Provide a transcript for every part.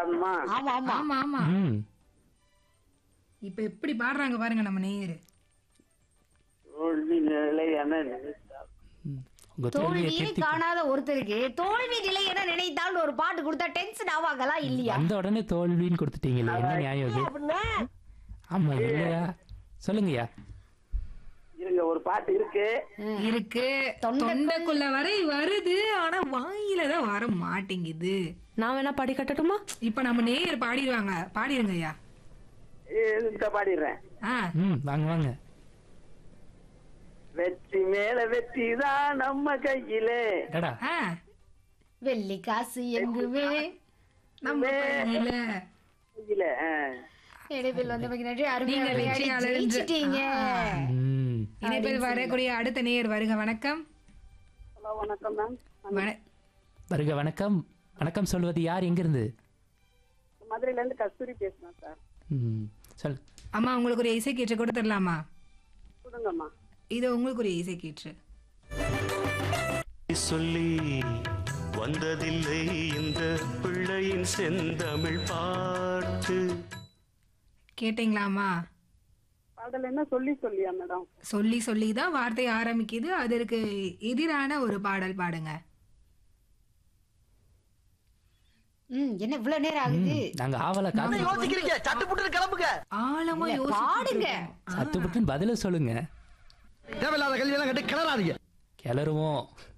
பாடணுமா ஆமா ஆமா ஆமா ஆமா ம் இப்ப எப்படி பாடுறாங்க பாருங்க நம்ம நேயர் தோல்வி நிலை என்ன நினைத்தால் ம். உங்க தோல்வியை தோல்வியே திருத்தி காணாத ஒருத்தருக்கு தோல்வி நிலை என நினைத்தால் ஒரு பாட்டு கொடுத்தா டென்ஷன் ஆவாங்களா இல்லையா வந்த உடனே தோல்வின்னு கொடுத்துட்டீங்களே என்ன நியாயம் இது ஆமா இல்லையா சொல்லுங்கய்யா இருங்க ஒரு பாட்டு இருக்கு இருக்கு தொண்டைக்குள்ள வரை வருது ஆனா வாயில தான் வர மாட்டேங்குது நான் வேணா பாடி கட்டட்டுமா இப்ப நம்ம நேயர் பாடிடுவாங்க பாடிடுங்க ஐயா இந்த பாடிடுறேன் ஆ ம் வாங்க வாங்க வெற்றி மேல வெற்றி தான் நம்ம கையிலே டடா ஆ வெள்ளி காசு எங்குமே நம்ம பையில. கையில ஆ. இடைவில் வந்து மிக நன்றி அருமையா நீங்க விளையாடி வெற்றியாளர் என்று- ஜெயிச்சிட்டீங்க ம் இணைப்பில் வரக்கூடிய அடுத்த நேயர் வருக வணக்கம் ஹலோ வணக்கம் மேம் வண- வருக வணக்கம் வணக்கம் சொல்வது யார் எங்கிருந்து மதுரையில இருந்து கஸ்தூரி பேசுறேன் சார் ம் சொல் அம்மா உங்களுக்கு ஒரு இசை கீற்று கொடுத்துடலாமா கொடுங்கம்மா இது உங்களுக்கு ஒரு இசை கீற்று சொல்லி வந்ததில்லை இந்த பிள்ளையின் செந்தமிழ் பாட்டு கேட்டீங்களாமா பாடல் என்ன சொல்லி சொல்லியா மேடம் சொல்லி சொல்லி தான் வார்த்தை ஆரம்பிக்குது அதற்கு எதிரான ஒரு பாடல் பாடுங்க ம் என்ன இவ்வளவு நேரம் ஆகுது நாங்க ஆவலா காத்து யோசிக்கிறீங்க சட்டு புட்டு கிளம்புங்க ஆழமா பாடுங்க யோசிச்சுட்டு சத்துப்பட்டுன்னு பதில சொல்லுங்க தேவையில்லாத கல்வி எல்லாம் கட்டு கிளறாதீங்க கிளறுவோம்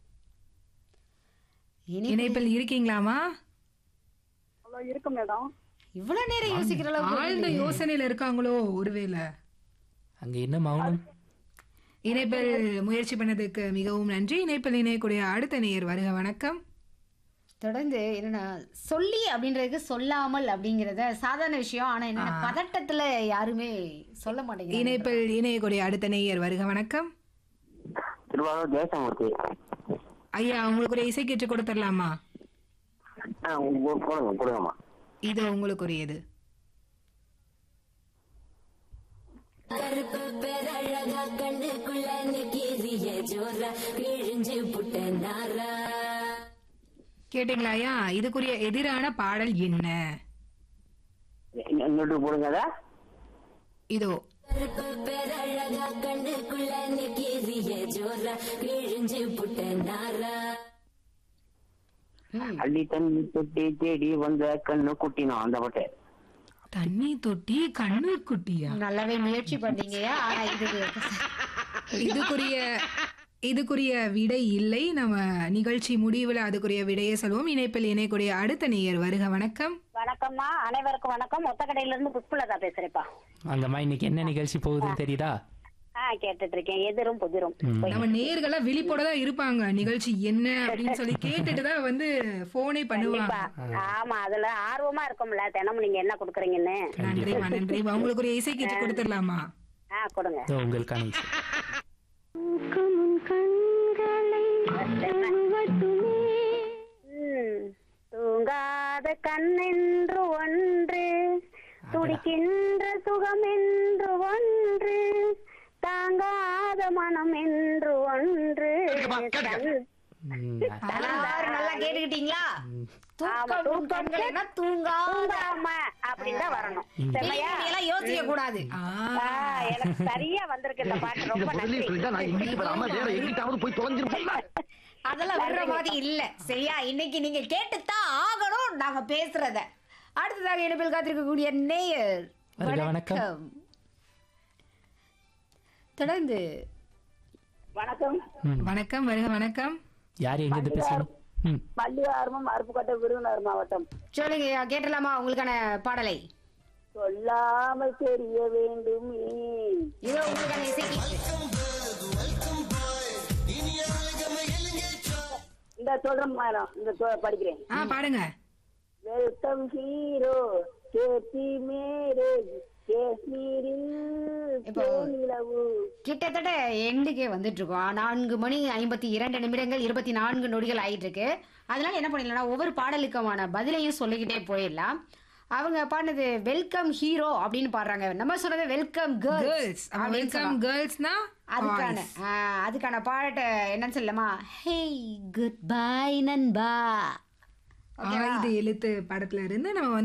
இனி இணைப்பில் இருக்கீங்களாமா ஹலோ இருக்கு மேடம் இவ்வளவு நேரம் யோசிக்கிற அளவுக்கு ஆழ்ந்த யோசனையில இருக்காங்களோ ஒருவேளை அங்க என்ன மௌனம் இணைப்பில் முயற்சி பண்ணதுக்கு மிகவும் நன்றி இணைப்பில் இணையக்கூடிய அடுத்த நேயர் வருக வணக்கம் தொடர்ந்து என்னன்னா சொல்லி அப்படின்றதுக்கு சொல்லாமல் அப்படிங்கறத சாதாரண விஷயம் ஆனா என்ன பதட்டத்துல யாருமே சொல்ல மாட்டேங்கிறாங்க இணைப்பில் இணையக்கூடிய அடுத்த நேயர் வருக வணக்கம் திருவாரூர் தேசமூர்த்தி ஐயா உங்களுக்கு ஒரு இசை கீற்று கொடுத்துடலாமா ஆ உங்க- கொடுங்க கொடுங்கம்மா இது உங்களுக்குரியது கருப்பு பேரழகா கண்ணுக்குள்ள நிக்கிறிய ஜோரா கிழிஞ்சு புட்ட நாரா கேட்டீங்களா ஐயா இதுக்குரிய எதிரான பாடல் என்ன எங்கிட்ட போடுங்க அதை இதோ கருப்பு பேரழகா கண்ணுக்குள்ள நிக்கிறிய ஜோரா கிழிஞ்சு புட்ட நாரா அள்ளி தண்ணி தொட்டி தேடி வந்த கண்ணு குட்டினோம் அந்த பாட்டு தண்ணி தொட்டி கண்ணு குட்டியா நல்லாவே முயற்சி பண்ணீங்கயா ஆனா இது இதுக்குரிய இதுக்குரிய விடை இல்லை நம்ம நிகழ்ச்சி முடிவில் அதுக்குரிய விடையை சொல்வோம் இணைப்பில் இணையக்கூடிய அடுத்த நேயர் வருக வணக்கம் வணக்கம்மா அனைவருக்கும் வணக்கம் ஒத்தக்கடையில இருந்து புஷ்பலதா பேசுறேப்பா அங்கம்மா இன்னைக்கு என்ன நிகழ்ச்சி போகுதுன்னு தெரியுதா ஆ கேட்டுட்டு இருக்கேன் எதிரும் புதிரும் போய். நம்ம நேர்களா விழிப்போட தான் இருப்பாங்க நிகழ்ச்சி என்ன அப்படின்னு சொல்லி கேட்டுட்டு தான் வந்து போனே பண்ணுவாங்க கண்டிப்பா. ஆமா அதுல ஆர்வமா இருக்கும்ல தினமும் நீங்க என்ன குடுக்குறீங்கன்னு நன்றிமா நன்றிமா உங்களுக்கு ஒரு இசை கீற்று கொடுத்துடலாமா ஆ கொடுங்க இதோ உங்களுக்கான இசை ம். தூங்காத கண்ணென்று ஒன்று துடிக்கின்ற சுகம் என்று ஒன்று தாங்காத மனம் என்று ஒன்று தன்- ம், எல்லாரும் நல்லா கேட்டுக்கிட்டீங்களா ஆமா, தூக்கம் உன் கண்களேனா தூங்காத தூங்காம அப்படின்னு தான் வரணும் செம்மையா நீங்க எல்லாம் யோசிக்க கூடாது ஆ, ஆ, எனக்கு சரியா வந்திருக்கு இந்த பாட்டு இத ரொம்ப முதல்ல நன்றி சொல்லிட்டா நான் எங்கிட்டு வராம வேற எங்கிட்டாவது போய் தொலைஞ்சிருப்பேன் அதெல்லாம் வர்ற மாதிரி இல்ல சரியா இன்னைக்கு நீங்க கேட்டுத்தான் ஆகணும் நாங்க பேசுறத அடுத்ததாக இணைப்பில் காத்திருக்கக்கூடிய நேயர் வருக, வணக்கம். தொடர்ந்து வணக்கம் ம். வணக்கம் வருக வணக்கம் யார் எங்கிருந்து பேசுறீங்க ம் மல்லிகார்மம் அருப்புக்கோட்டை விருதுநகர் மாவட்டம் சொல்லுங்க கேட்டலாமா உங்களுக்கான பாடலை சொல்லாமல் தெரிய வேண்டுமே இதோ உங்களுக்கான இசைக்கு இந்த சொல்றேன் மேடம் இந்த சொ- படிக்கிறேன் ஆ பாடுங்க வெல்கம் ஹீரோ கேத்தி மேரேஜ் காஷ்மீரில் இப்போ- தேனிலவு கிட்டத்தட்ட எண்டுக்கே வந்துட்டு இருக்கோம் நான்கு மணி ஐம்பத்தி இரண்டு நிமிடங்கள் இருபத்தி நான்கு நொடிகள் ஆயிட்டு இருக்கு அதனால என்ன பண்ணிடலாம் ஒவ்வொரு பாடலுக்குமான பதிலையும் சொல்லிக்கிட்டே போயிடலாம் அவங்க பாடினது வெல்கம் ஹீரோ அப்படின்னு பாடுறாங்க நம்ம சொல்றது வெல்கம் கேர்ள்ஸ் கேர்ள்ஸ் அப்படின்னு வெல்கம் சொல்லலாம். கேர்ள்ஸ்னா அதுக்கான ஆ, அதுக்கான பாட்டு என்னன்னு சொல்லலாமா ஹே குட் பை நண்பா ஆயுத எழுத்து படத்துல இருந்து நம்ம வந்து